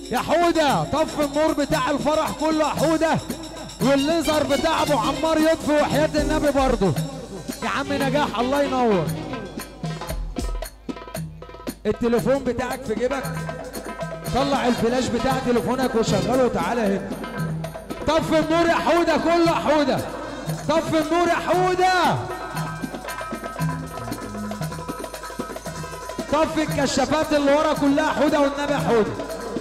يا حودة طف النور بتاع الفرح كله يا حودة والليزر بتاع ابو عمار يطفي وحياة النبي برضه يا عم نجاح الله ينور التليفون بتاعك في جيبك طلع الفلاش بتاع تليفونك وشغله وتعالى هنا طف النور يا حودة كله يا حودة طف النور يا حودة طف الكشافات اللي ورا كلها حودة والنبي يا حودة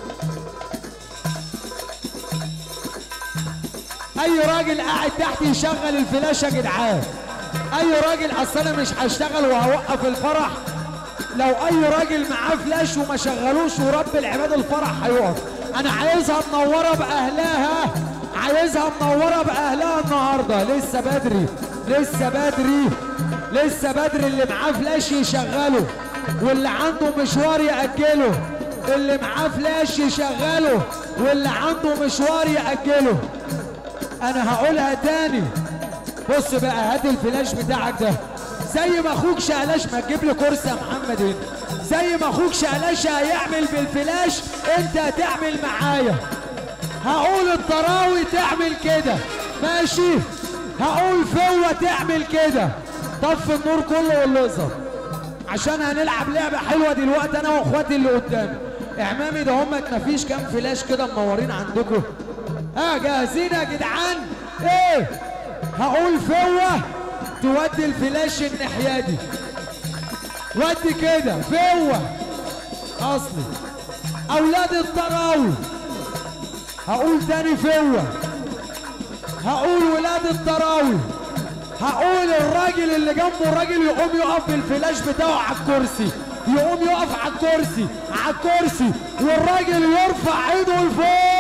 اي راجل قاعد تحت يشغل الفلاش يا جدعان اي راجل اصل انا مش هشتغل وهوقف الفرح لو اي راجل معاه فلاش وما شغلوش ورب العباد الفرح هيقف انا عايزها منوره باهلها عايزها منوره باهلها النهارده لسه بدري لسه بدري لسه بدري اللي معاه فلاش يشغله واللي عنده مشوار ياجله اللي معاه فلاش يشغله واللي عنده مشوار ياجله انا هقولها تاني بص بقى هات الفلاش بتاعك ده زي ما اخوك شقلاش ما تجيب لي كرسي يا محمد هنا زي ما اخوك شقلاش هيعمل بالفلاش انت هتعمل معايا هقول الطراوي تعمل كده ماشي هقول فوة تعمل كده طف النور كله والليزر عشان هنلعب لعبة حلوة دلوقتي انا واخواتي اللي قدامي اعمامي ده همك مفيش كام فلاش كده منورين عندكم ها جاهزين يا جدعان ايه هقول فوة تودي الفلاش الناحية دي ودي كده فوة اصلي اولاد الطراوي هقول تاني فوة هقول ولاد الطراوي هقول الراجل اللي جنبه الراجل يقوم يقف بالفلاش بتاعه على الكرسي يقوم يقف على الكرسي على الكرسي والراجل يرفع ايده لفوق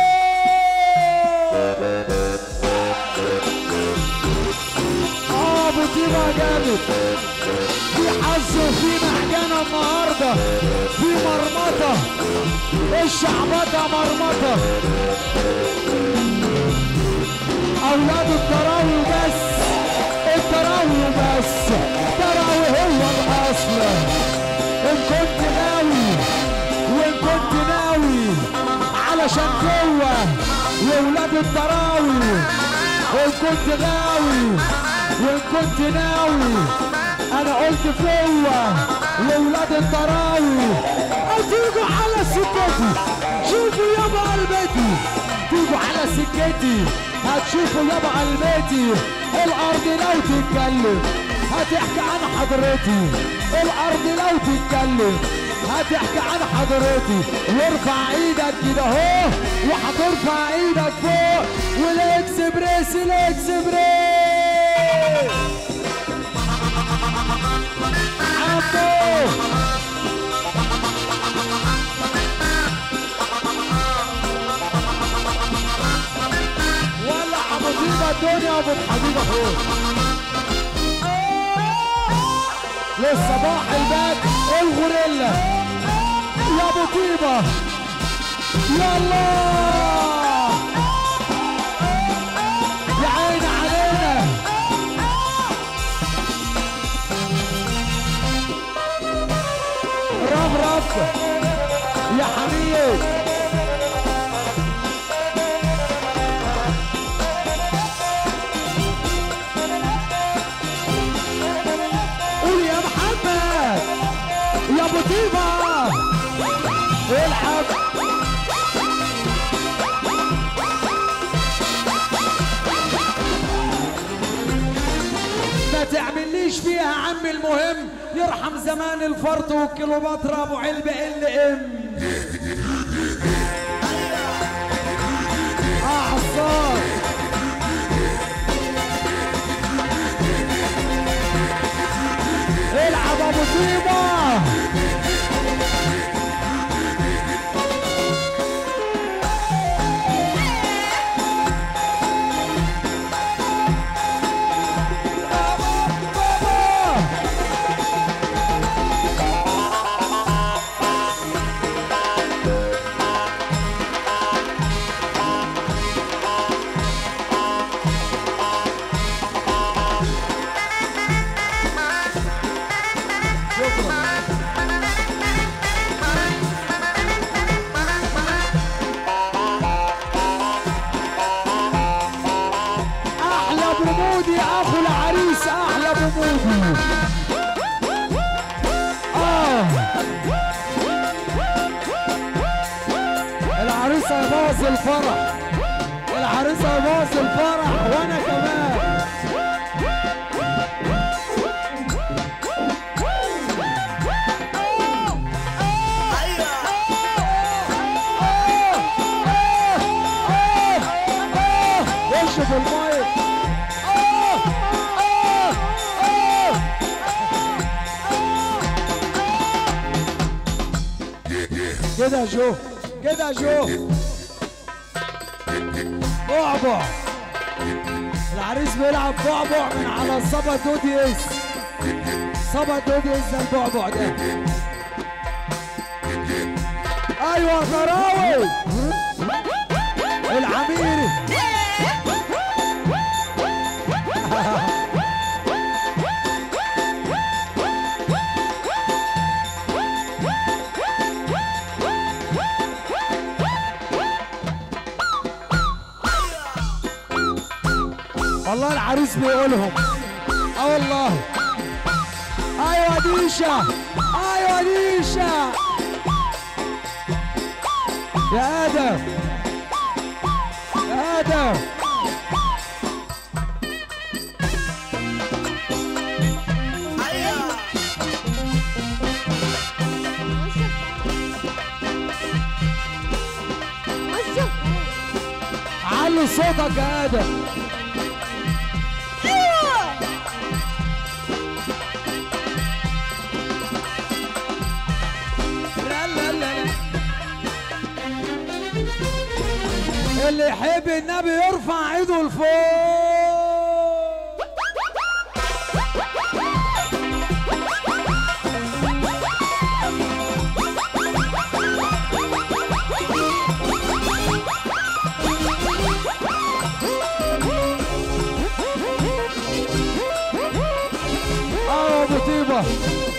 اه ابو طيبه جامد في حظ وفي محجنه النهارده في مرمطه الشعبطه مرمطه اولاد التراوي بس التراوي بس التراوي هو الاصل ان كنت ناوي وان كنت ناوي علشان جوه واولاد التراوي وان كنت غاوي وان كنت ناوي انا قلت فوة واولاد التراوي هتيجوا على سكتي شوفوا يابا قلبتي تيجوا على سكتي هتشوفوا يابا قلبتي الارض لو تتكلم هتحكي عن حضرتي الارض لو تتكلم هتحكي عن حضرتي وارفع ايدك كده اهو وهترفع ايدك فوق والاكسبريس الاكسبريس عمو ولع ابو طيبه الدنيا ابو الحبيب اخوك للصباح الباب الغوريلا يا ابو طيبه يلا يا عين علينا رف رف يا حميد قول يا محمد يا ابو طيبه العب ما تعمليش فيها عم المهم يرحم زمان الفرط والكيلوباترا ابو علبه ال ام اعصار العب ابو طيبه بابا العريس هيبوظ الفرح العريس هيبوظ الفرح وانا كمان وش في المايك آه، آه، آه. كده يا جو كده يا جو بعبع العريس بيلعب بعبع من على صبا دودي اس صبا دودي اس ده البعبع ده ايوه ضراوي العميري والله العريس بيقولهم اه والله ايوه ديشا ايوه ديشا يا ادم يا ادم علي صوتك يا ادم لا لا لا لا. اللي يحب النبي يرفع ايده لفوق اه ابو طيبه